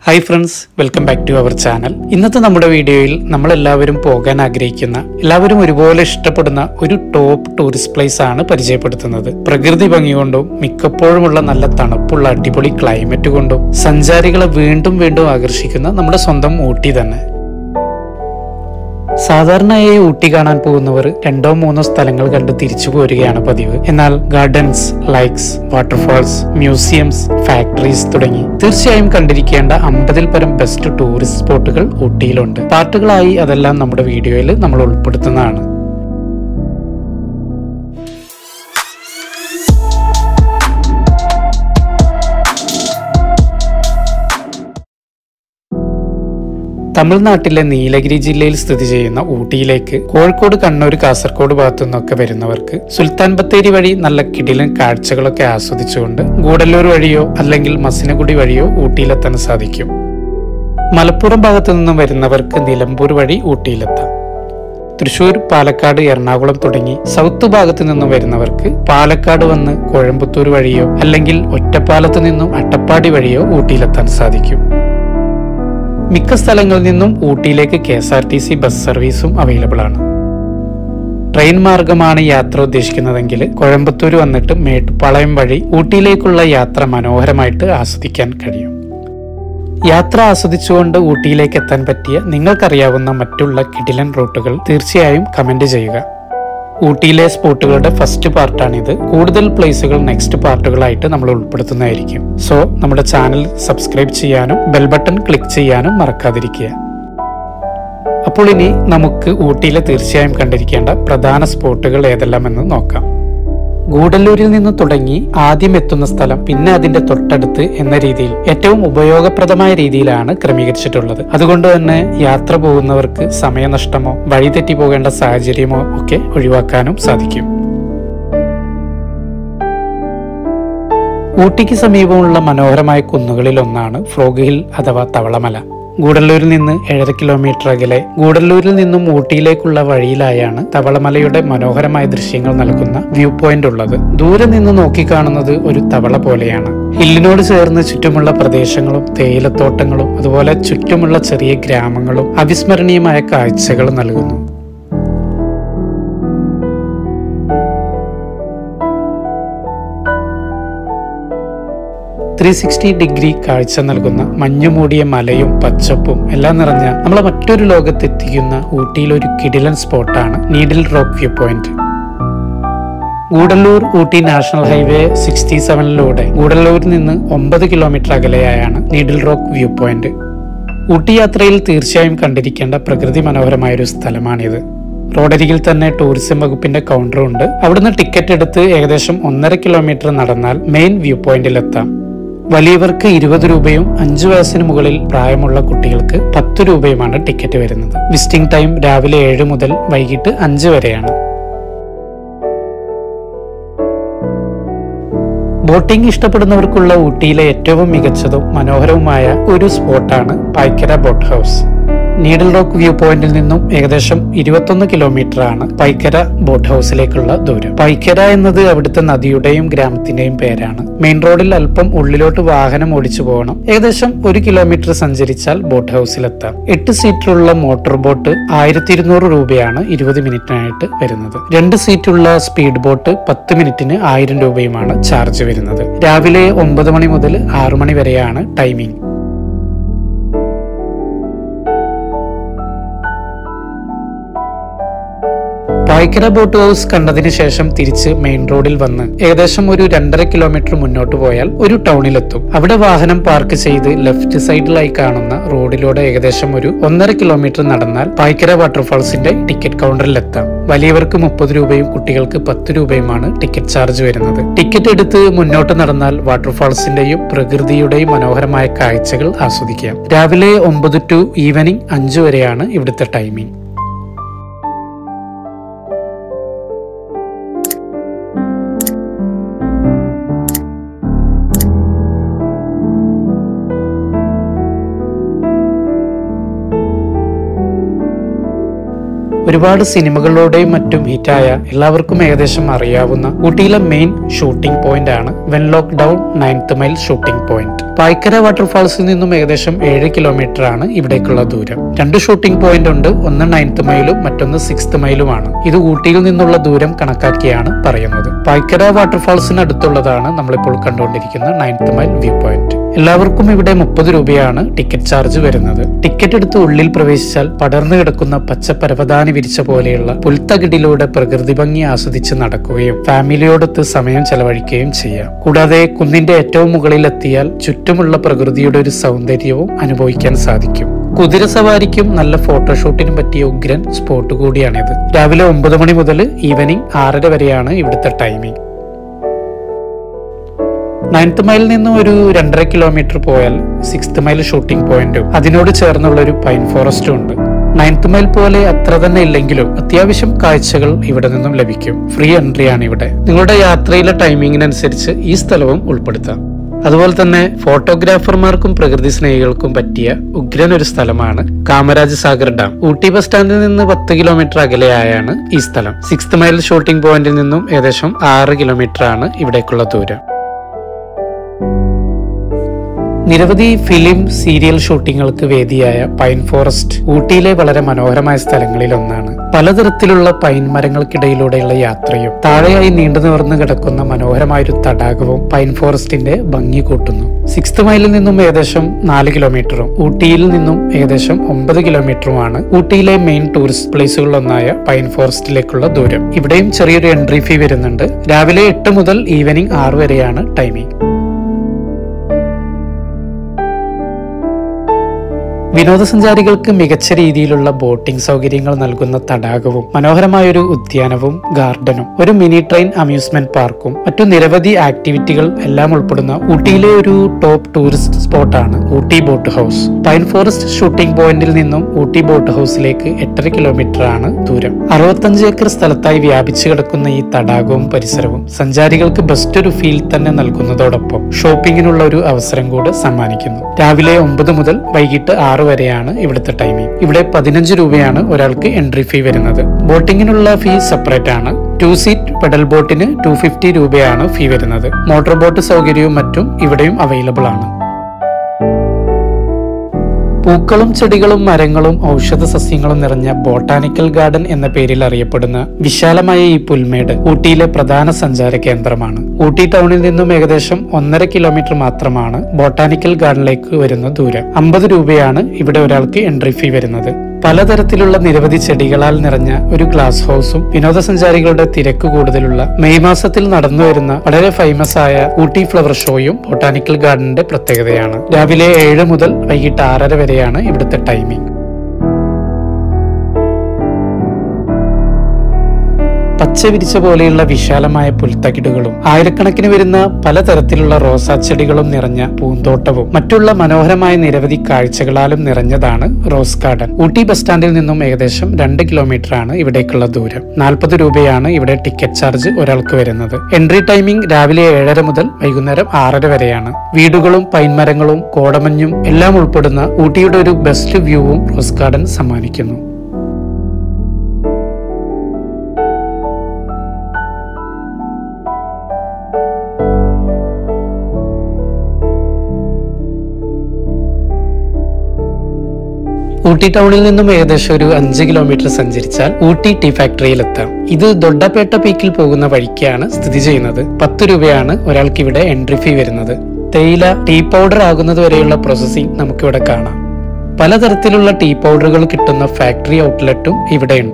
hi friends welcome back to our channel ഇന്നത്തെ നമ്മുടെ വീഡിയോയിൽ നമ്മൾ എല്ലാവരും പോകാൻ ആഗ്രഹിക്കുന്ന എല്ലാവരും ഒരുപോലെ ഇഷ്ടപ്പെടുന്ന ഒരു ടോപ്പ് ടൂറിസ്റ്റ് പ്ലേസ് ആണ് പരിചയപ്പെടുത്തുന്നത് പ്രകൃതി ഭംഗി കൊണ്ടും മിക്കപ്പോഴുമുള്ള നല്ല തണുപ്പുള്ള അടിപൊളി ക്ലൈമറ്റ് കൊണ്ടും സഞ്ചാരികളെ വീണ്ടും വീണ്ടും ആകർഷിക്കുന്ന നമ്മുടെ സ്വന്തം ഊട്ടി തന്നെ സാധാരണയായി ഊട്ടി കാണാൻ പോകുന്നവർ രണ്ടോ മൂന്നോ സ്ഥലങ്ങൾ കണ്ട് തിരിച്ചു പോരുകയാണ് പതിവ് എന്നാൽ gardens lakes waterfalls museums factories തുടങ്ങി തീർച്ചയായും കണ്ടിരിക്കേണ്ട അമ്പതിൽ പരം ബെസ്റ്റ് ടൂറിസ്റ്റ് സ്പോട്ടുകൾ ഊട്ടിയിലുണ്ട് പാർട്ടുകളായി അതെല്ലാം നമ്മുടെ വീഡിയോയിൽ നമ്മൾ ഉൾപ്പെടുത്തുന്നതാണ് തമിഴ്നാട്ടിലെ നീലഗിരി ജില്ലയിൽ സ്ഥിതി ചെയ്യുന്ന ഊട്ടിയിലേക്ക് കോഴിക്കോട് കണ്ണൂർ കാസർഗോഡ് ഭാഗത്തു നിന്നൊക്കെ വരുന്നവർക്ക് സുൽത്താൻ ബത്തേരി വഴി നല്ല കിടിലൻ കാഴ്ചകളൊക്കെ ആസ്വദിച്ചുകൊണ്ട് ഗൂഡല്ലൂർ വഴിയോ അല്ലെങ്കിൽ മസിനഗുഡി വഴിയോ ഊട്ടിയിലെത്താൻ സാധിക്കും മലപ്പുറം ഭാഗത്തു നിന്നും വരുന്നവർക്ക് നിലമ്പൂർ വഴി ഊട്ടിയിലെത്താം തൃശൂർ പാലക്കാട് എറണാകുളം തുടങ്ങി സൗത്ത് ഭാഗത്തു നിന്നും വരുന്നവർക്ക് പാലക്കാട് വന്ന് കോയമ്പത്തൂർ വഴിയോ അല്ലെങ്കിൽ ഒറ്റപ്പാലത്ത് നിന്നും അട്ടപ്പാടി വഴിയോ ഊട്ടിയിലെത്താൻ സാധിക്കും മിക്ക സ്ഥലങ്ങളിൽ നിന്നും ഊട്ടിയിലേക്ക് K S R T C bus സർവീസും അവൈലബിൾ ആണ് ട്രെയിൻ മാർഗമാണ് യാത്ര ഉദ്ദേശിക്കുന്നതെങ്കിൽ കോയമ്പത്തൂർ വന്നിട്ട് മേട്ടുപ്പാളയം വഴി ഊട്ടിയിലേക്കുള്ള യാത്ര മനോഹരമായിട്ട് ആസ്വദിക്കാൻ കഴിയും യാത്ര ആസ്വദിച്ചുകൊണ്ട് ഊട്ടിയിലേക്ക് എത്താൻ പറ്റിയ നിങ്ങൾക്കറിയാവുന്ന മറ്റുള്ള കിടിലൻ റൂട്ടുകൾ തീർച്ചയായും കമന്റ് ചെയ്യുക ഊട്ടിയിലെ സ്പോട്ടുകളുടെ ഫസ്റ്റ് പാർട്ടാണിത് കൂടുതൽ പ്ലേസുകൾ നെക്സ്റ്റ് പാർട്ടുകളായിട്ട് നമ്മൾ ഉൾപ്പെടുത്തുന്നതായിരിക്കും സോ നമ്മുടെ ചാനൽ സബ്സ്ക്രൈബ് ചെയ്യാനും ബെൽ ബട്ടൺ ക്ലിക്ക് ചെയ്യാനും മറക്കാതിരിക്കുക അപ്പോൾ ഇനി നമുക്ക് ഊട്ടിയിലെ തീർച്ചയായും കണ്ടിരിക്കേണ്ട പ്രധാന സ്പോട്ടുകൾ ഏതെല്ലാമെന്ന് നോക്കാം ഗൂഡല്ലൂരിൽ നിന്ന് തുടങ്ങി ആദ്യം എത്തുന്ന സ്ഥലം പിന്നെ അതിന്റെ തൊട്ടടുത്ത് എന്ന രീതിയിൽ ഏറ്റവും ഉപയോഗപ്രദമായ രീതിയിലാണ് ക്രമീകരിച്ചിട്ടുള്ളത് അതുകൊണ്ട് തന്നെ യാത്ര പോകുന്നവർക്ക് സമയനഷ്ടമോ വഴിതെറ്റി പോകേണ്ട സാഹചര്യമോ ഒക്കെ ഒഴിവാക്കാനും സാധിക്കും ഊട്ടിക്ക് സമീപമുള്ള മനോഹരമായ കുന്നുകളിൽ ഒന്നാണ് ഫ്രോഗ് ഹിൽ അഥവാ തവളമല ഗൂഡല്ലൂരിൽ നിന്ന് ഏഴര കിലോമീറ്റർ അകലെ ഗൂഡല്ലൂരിൽ നിന്നും ഊട്ടിയിലേക്കുള്ള വഴിയിലായാണ് തവളമലയുടെ മനോഹരമായ ദൃശ്യങ്ങൾ നൽകുന്ന വ്യൂ പോയിന്റ് ഉള്ളത് ദൂരെ നിന്ന് നോക്കിക്കാണുന്നത് ഒരു തവള പോലെയാണ് ഹില്ലിനോട് ചേർന്ന് ചുറ്റുമുള്ള പ്രദേശങ്ങളും തേയിലത്തോട്ടങ്ങളും അതുപോലെ ചുറ്റുമുള്ള ചെറിയ ഗ്രാമങ്ങളും അവിസ്മരണീയമായ കാഴ്ചകൾ നൽകുന്നു ത്രീ സിക്സ്റ്റി ഡിഗ്രി കാഴ്ച നൽകുന്ന മഞ്ഞുമൂടിയ മലയും പച്ചപ്പും എല്ലാം നിറഞ്ഞ നമ്മളെ മറ്റൊരു ലോകത്തെത്തിക്കുന്ന ഊട്ടിയിലെ ഒരു കിടിലൻ സ്പോട്ടാണ് needle rock view point Gudalur Ooty national highway sixty സെവനിലൂടെ ഗൂഡല്ലൂരിൽ നിന്ന് ഒമ്പത് കിലോമീറ്റർ അകലെയായാണ് needle rock view point Ooty യാത്രയിൽ തീർച്ചയായും കണ്ടിരിക്കേണ്ട പ്രകൃതി മനോഹരമായ ഒരു സ്ഥലമാണിത് റോഡരികിൽ തന്നെ ടൂറിസം വകുപ്പിന്റെ കൗണ്ടർ ഉണ്ട് അവിടുന്ന് ടിക്കറ്റ് എടുത്ത് ഏകദേശം ഒന്നര കിലോമീറ്റർ നടന്നാൽ മെയിൻ വ്യൂ പോയിന്റിലെത്താം വലിയവർക്ക് ഇരുപത് രൂപയും അഞ്ചു വയസ്സിന് മുകളിൽ പ്രായമുള്ള കുട്ടികൾക്ക് പത്ത് രൂപയുമാണ് ടിക്കറ്റ് വരുന്നത് വിസിറ്റിംഗ് ടൈം രാവിലെ ഏഴ് മുതൽ വൈകിട്ട് അഞ്ച് വരെയാണ് ബോട്ടിംഗ് ഇഷ്ടപ്പെടുന്നവർക്കുള്ള ഊട്ടിയിലെ ഏറ്റവും മികച്ചതും മനോഹരവുമായ ഒരു സ്പോട്ടാണ് Pykara boat house needle rock view പോയിന്റിൽ നിന്നും ഏകദേശം ഇരുപത്തൊന്ന് കിലോമീറ്റർ ആണ് പൈക്കര ബോട്ട് ഹൗസിലേക്കുള്ള ദൂരം പൈക്കര എന്നത് അവിടുത്തെ നദിയുടെയും ഗ്രാമത്തിന്റെയും പേരാണ് മെയിൻ റോഡിൽ അല്പം ഉള്ളിലോട്ട് വാഹനം ഓടിച്ചു പോകണം ഏകദേശം ഒരു കിലോമീറ്റർ സഞ്ചരിച്ചാൽ ബോട്ട് ഹൗസിലെത്താം എട്ട് സീറ്റിലുള്ള മോട്ടോർ ബോട്ട് ആയിരത്തി ഇരുന്നൂറ് രൂപയാണ് ഇരുപത് മിനിറ്റിനായിട്ട് വരുന്നത് രണ്ട് സീറ്റുള്ള സ്പീഡ് ബോട്ട് പത്ത് മിനിറ്റിന് ആയിരം രൂപയുമാണ് ചാർജ് വരുന്നത് രാവിലെ ഒമ്പത് മണി മുതൽ ആറു മണി വരെയാണ് ടൈമിംഗ് പായ്ക്കര ബോട്ട് ഹൗസ് കണ്ടതിന് ശേഷം തിരിച്ച് മെയിൻ റോഡിൽ വന്ന് ഏകദേശം ഒരു രണ്ടര കിലോമീറ്റർ മുന്നോട്ട് പോയാൽ ഒരു ടൗണിലെത്തും അവിടെ വാഹനം പാർക്ക് ചെയ്ത് ലെഫ്റ്റ് സൈഡിലായി കാണുന്ന റോഡിലൂടെ ഏകദേശം ഒരു ഒന്നര കിലോമീറ്റർ നടന്നാൽ പായ്ക്കര വാട്ടർഫാൾസിന്റെ ടിക്കറ്റ് കൗണ്ടറിലെത്താം വലിയവർക്ക് മുപ്പത് രൂപയും കുട്ടികൾക്ക് പത്ത് രൂപയുമാണ് ടിക്കറ്റ് ചാർജ് വരുന്നത് ടിക്കറ്റ് എടുത്ത് മുന്നോട്ട് നടന്നാൽ വാട്ടർഫാൾസിന്റെയും പ്രകൃതിയുടെയും മനോഹരമായ കാഴ്ചകൾ ആസ്വദിക്കാം രാവിലെ ഒമ്പത് ടു ഈവനിങ് അഞ്ചു വരെയാണ് ഇവിടുത്തെ ടൈമിംഗ് ഒരുപാട് സിനിമകളിലൂടെയും മറ്റും ഹിറ്റായ എല്ലാവർക്കും ഏകദേശം അറിയാവുന്ന ഊട്ടിയിലെ മെയിൻ ഷൂട്ടിംഗ് പോയിന്റ് ആണ് Wenlock down ninth mile shooting point Pykara വാട്ടർഫാൾസിൽ നിന്നും ഏകദേശം ഏഴ് കിലോമീറ്റർ ആണ് ഇവിടേക്കുള്ള ദൂരം രണ്ട് ഷൂട്ടിംഗ് പോയിന്റ് ഉണ്ട് ഒന്ന് നയൻത്ത് മൈലും മറ്റൊന്ന് സിക്സ്ത് മൈലുമാണ് ഇത് ഊട്ടിയിൽ നിന്നുള്ള ദൂരം കണക്കാക്കിയാണ് പറയുന്നത് പായ്ക്കര വാട്ടർഫാൾസിന് അടുത്തുള്ളതാണ് നമ്മളിപ്പോൾ കണ്ടുകൊണ്ടിരിക്കുന്ന നയൻത്ത് മൈൽ വ്യൂ പോയിന്റ് എല്ലാവർക്കും ഇവിടെ മുപ്പത് രൂപയാണ് ടിക്കറ്റ് ചാർജ് വരുന്നത് ടിക്കറ്റ് എടുത്ത് ഉള്ളിൽ പ്രവേശിച്ചാൽ പടർന്നു കിടക്കുന്ന പച്ച പരവതാനി വിരിച്ച പോലെയുള്ള പുൽത്തകിടിലൂടെ പ്രകൃതി ഭംഗി ആസ്വദിച്ച് നടക്കുകയും ഫാമിലിയോടൊത്ത് സമയം ചെലവഴിക്കുകയും ചെയ്യാം കൂടാതെ കുന്നിന്റെ ഏറ്റവും മുകളിലെത്തിയാൽ ചുറ്റുമുള്ള പ്രകൃതിയുടെ ഒരു സൗന്ദര്യവും അനുഭവിക്കാൻ സാധിക്കും കുതിര സവാരിക്കും നല്ല ഫോട്ടോഷൂട്ടിനും പറ്റിയ ഉഗ്രൻ സ്പോട്ട് കൂടിയാണിത് രാവിലെ ഒമ്പത് മണി മുതൽ ഈവനിങ് ആറര വരെയാണ് ഇവിടുത്തെ ടൈമിംഗ് നയൻത്ത് മൈലിൽ നിന്നും ഒരു രണ്ടര കിലോമീറ്റർ പോയാൽ സിക്സ്ത് മൈൽ ഷൂട്ടിംഗ് പോയിന്റും അതിനോട് ചേർന്നുള്ള ഒരു പൈൻ ഫോറസ്റ്റും ഉണ്ട് നയൻത്ത് മൈൽ പോലെ അത്ര തന്നെ ഇല്ലെങ്കിലും അത്യാവശ്യം കാഴ്ചകൾ ഇവിടെ നിന്നും ലഭിക്കും ഫ്രീ എൻട്രി ആണ് ഇവിടെ നിങ്ങളുടെ യാത്രയിലെ ടൈമിങ്ങിനനുസരിച്ച് ഈ സ്ഥലവും ഉൾപ്പെടുത്താം അതുപോലെ തന്നെ ഫോട്ടോഗ്രാഫർമാർക്കും പ്രകൃതി സ്നേഹികൾക്കും പറ്റിയ ഉഗ്രൻ ഒരു സ്ഥലമാണ് കാമരാജ് സാഗർ ഡാം ഊട്ടി ബസ് സ്റ്റാൻഡിൽ നിന്ന് പത്ത് കിലോമീറ്റർ അകലെയായാണ് ഈ സ്ഥലം സിക്സ്ത് മൈൽ ഷൂട്ടിംഗ് പോയിന്റിൽ നിന്നും ഏകദേശം ആറ് കിലോമീറ്റർ ആണ് ഇവിടേക്കുള്ള ദൂരം നിരവധി ഫിലിം സീരിയൽ ഷൂട്ടിങ്ങുകൾക്ക് വേദിയായ പൈൻ ഫോറസ്റ്റ് ഊട്ടിയിലെ വളരെ മനോഹരമായ സ്ഥലങ്ങളിൽ ഒന്നാണ് പലതരത്തിലുള്ള പൈൻ മരങ്ങൾക്കിടയിലൂടെയുള്ള യാത്രയും താഴെയായി നീണ്ടു നിവർന്ന് കിടക്കുന്ന മനോഹരമായൊരു തടാകവും പൈൻ ഫോറസ്റ്റിന്റെ ഭംഗി കൂട്ടുന്നു സിക്സ്ത് മൈലിൽ നിന്നും ഏകദേശം നാല് കിലോമീറ്ററും ഊട്ടിയിൽ നിന്നും ഏകദേശം ഒമ്പത് കിലോമീറ്ററുമാണ് ഊട്ടിയിലെ മെയിൻ ടൂറിസ്റ്റ് പ്ലേസുകളിലൊന്നായ പൈൻ ഫോറസ്റ്റിലേക്കുള്ള ദൂരം ഇവിടെയും ചെറിയൊരു എൻട്രി ഫീ വരുന്നുണ്ട് രാവിലെ എട്ട് മുതൽ ഈവനിങ് ആറ് വരെയാണ് ടൈമിംഗ് വിനോദസഞ്ചാരികൾക്ക് മികച്ച രീതിയിലുള്ള ബോട്ടിംഗ് സൗകര്യങ്ങൾ നൽകുന്ന തടാകവും മനോഹരമായൊരു ഉദ്യാനവും ഗാർഡനും ഒരു മിനി ട്രെയിൻ അമ്യൂസ്മെന്റ് പാർക്കും മറ്റു നിരവധി ആക്ടിവിറ്റികൾ എല്ലാം ഉൾപ്പെടുന്ന ഊട്ടിയിലെ ഒരു ടോപ്പ് ടൂറിസ്റ്റ് സ്പോട്ടാണ് Ooty boat house pine forest shooting പോയിന്റിൽ നിന്നും ഊട്ടി ബോട്ട് ഹൗസിലേക്ക് എട്ടര കിലോമീറ്റർ ആണ് ദൂരം അറുപത്തഞ്ച് ഏക്കർ സ്ഥലത്തായി വ്യാപിച്ചു കിടക്കുന്ന ഈ തടാകവും പരിസരവും സഞ്ചാരികൾക്ക് ബെസ്റ്റ് ഒരു ഫീൽ തന്നെ നൽകുന്നതോടൊപ്പം ഷോപ്പിങ്ങിനുള്ള ഒരു അവസരം കൂടെ സമ്മാനിക്കുന്നു രാവിലെ ഒമ്പത് മുതൽ വൈകിട്ട് ആറ് വരെയാണ് ഇവിടുത്തെ ടൈമിംഗ് ഇവിടെ പതിനഞ്ച് രൂപയാണ് ഒരാൾക്ക് എൻട്രി ഫീ വരുന്നത് ബോട്ടിങ്ങിനുള്ള ഫീ സെപ്പറേറ്റ് ആണ് ടു സീറ്റ് പെഡൽ ബോട്ടിന് ടു ഫിഫ്റ്റി രൂപയാണ് ഫീ വരുന്നത് മോട്ടോർ ബോട്ട് സൗകര്യവും മറ്റും ഇവിടെയും അവൈലബിൾ ആണ് പൂക്കളും ചെടികളും മരങ്ങളും ഔഷധ സസ്യങ്ങളും നിറഞ്ഞ ബോട്ടാനിക്കൽ ഗാർഡൻ എന്ന പേരിൽ അറിയപ്പെടുന്ന വിശാലമായ ഈ പുൽമേട് ഊട്ടിയിലെ പ്രധാന സഞ്ചാര കേന്ദ്രമാണ് ഊട്ടി ടൗണിൽ നിന്നും ഏകദേശം ഒന്നര കിലോമീറ്റർ മാത്രമാണ് ബോട്ടാനിക്കൽ ഗാർഡനിലേക്ക് വരുന്ന ദൂരം അമ്പത് രൂപയാണ് ഇവിടെ ഒരാൾക്ക് എൻട്രി ഫീ വരുന്നത് പലതരത്തിലുള്ള നിരവധി ചെടികളാൽ നിറഞ്ഞ ഒരു ഗ്ലാസ് ഹൗസും വിനോദസഞ്ചാരികളുടെ തിരക്ക് കൂടുതലുള്ള മെയ് മാസത്തിൽ നടന്നു വരുന്ന വളരെ ഫേമസ് ആയ ഊട്ടി ഫ്ലവർ ഷോയും ബൊട്ടാനിക്കൽ ഗാർഡന്റെ പ്രത്യേകതയാണ് രാവിലെ ഏഴ് മുതൽ വൈകിട്ട് ആറര വരെയാണ് ഇവിടുത്തെ ടൈമിംഗ് പച്ച വിരിച്ച പോലെയുള്ള വിശാലമായ പുൽത്തകിടുകളും ആയിരക്കണക്കിന് വരുന്ന പലതരത്തിലുള്ള റോസാച്ചെടികളും നിറഞ്ഞ പൂന്തോട്ടവും മറ്റുള്ള മനോഹരമായ നിരവധി കാഴ്ചകളാലും നിറഞ്ഞതാണ് റോസ് ഗാർഡൻ ഊട്ടി ബസ് സ്റ്റാൻഡിൽ നിന്നും ഏകദേശം രണ്ട് കിലോമീറ്റർ ആണ് ഇവിടേക്കുള്ള ദൂരം നാൽപ്പത് രൂപയാണ് ഇവിടെ ടിക്കറ്റ് ചാർജ് ഒരാൾക്ക് വരുന്നത് എൻട്രി ടൈമിംഗ് രാവിലെ ഏഴര മുതൽ വൈകുന്നേരം ആറര വരെയാണ് വീടുകളും പൈൻമരങ്ങളും കോടമഞ്ഞും എല്ലാം ഉൾപ്പെടുന്ന ഊട്ടിയുടെ ഒരു ബെസ്റ്റ് വ്യൂവും റോസ് ഗാർഡൻ സമ്മാനിക്കുന്നു ഊട്ടി ടൗണിൽ നിന്നും ഏകദേശം ഒരു അഞ്ച് കിലോമീറ്റർ സഞ്ചരിച്ചാൽ ഊട്ടി ടീ ഫാക്ടറിയിലെത്താം ഇത് ദൊഡ്ഡപേട്ട പീക്കിൽ പോകുന്ന വഴിക്കാണ് സ്ഥിതി ചെയ്യുന്നത് പത്ത് രൂപയാണ് ഒരാൾക്ക് ഇവിടെ എൻട്രി ഫീ വരുന്നത് തേയില ടീ പൗഡർ ആകുന്നത് വരെയുള്ള പ്രോസസ്സിംഗ് നമുക്കിവിടെ കാണാം പലതരത്തിലുള്ള ടീ പൗഡറുകൾ കിട്ടുന്ന ഫാക്ടറി ഔട്ട്ലെറ്റും ഇവിടെയുണ്ട്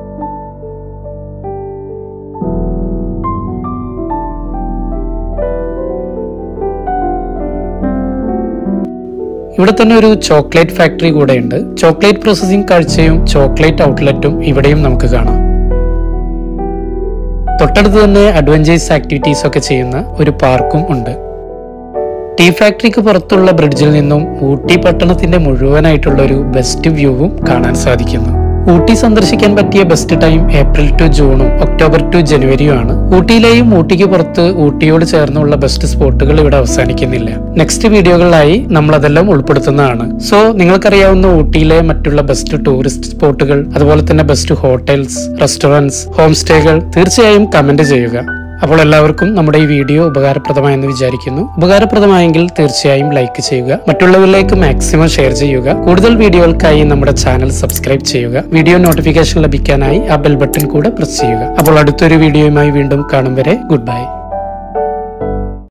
ഇവിടെ തന്നെ ഒരു ചോക്ലേറ്റ് ഫാക്ടറി കൂടെയുണ്ട് ചോക്ലേറ്റ് പ്രോസസ്സിംഗ് കാഴ്ചയും ചോക്ലേറ്റ് ഔട്ട്ലെറ്റും ഇവിടെയും നമുക്ക് കാണാം തൊട്ടടുത്ത് തന്നെ അഡ്വഞ്ചേഴ്സ് ആക്ടിവിറ്റീസ് ഒക്കെ ചെയ്യുന്ന ഒരു പാർക്കും ഉണ്ട് ടീ ഫാക്ടറിക്ക് പുറത്തുള്ള ബ്രിഡ്ജിൽ നിന്നും ഊട്ടി പട്ടണത്തിന്റെ മുഴുവനായിട്ടുള്ള ഒരു ബെസ്റ്റ് വ്യൂവും കാണാൻ സാധിക്കുന്നു ഊട്ടി സന്ദർശിക്കാൻ പറ്റിയ ബെസ്റ്റ് ടൈം ഏപ്രിൽ ടു ജൂണും ഒക്ടോബർ ടു ജനുവരിയും ആണ് ഊട്ടിയിലെയും ഊട്ടിക്ക് പുറത്ത് ഊട്ടിയോട് ചേർന്നുള്ള ബെസ്റ്റ് സ്പോട്ടുകൾ ഇവിടെ അവസാനിക്കുന്നില്ല നെക്സ്റ്റ് വീഡിയോകളിലായി നമ്മൾ അതെല്ലാം ഉൾപ്പെടുത്തുന്നതാണ് സോ നിങ്ങൾക്കറിയാവുന്ന ഊട്ടിയിലെ മറ്റുള്ള ബെസ്റ്റ് ടൂറിസ്റ്റ് സ്പോട്ടുകൾ അതുപോലെ തന്നെ ബെസ്റ്റ് ഹോട്ടൽസ് റെസ്റ്റോറൻറ്റ്സ് ഹോം സ്റ്റേകൾ തീർച്ചയായും കമന്റ് ചെയ്യുക അപ്പോൾ എല്ലാവർക്കും നമ്മുടെ ഈ വീഡിയോ ഉപകാരപ്രദമായെന്ന് വിചാരിക്കുന്നു ഉപകാരപ്രദമായെങ്കിൽ തീർച്ചയായും ലൈക്ക് ചെയ്യുക മറ്റുള്ളവരിലേക്ക് മാക്സിമം ഷെയർ ചെയ്യുക കൂടുതൽ വീഡിയോകൾക്കായി നമ്മുടെ ചാനൽ സബ്സ്ക്രൈബ് ചെയ്യുക വീഡിയോ നോട്ടിഫിക്കേഷൻ ലഭിക്കാനായി ആ ബെൽ ബട്ടൺ കൂടെ പ്രസ് ചെയ്യുക അപ്പോൾ അടുത്തൊരു വീഡിയോയുമായി വീണ്ടും കാണും വരെ ഗുഡ് ബൈ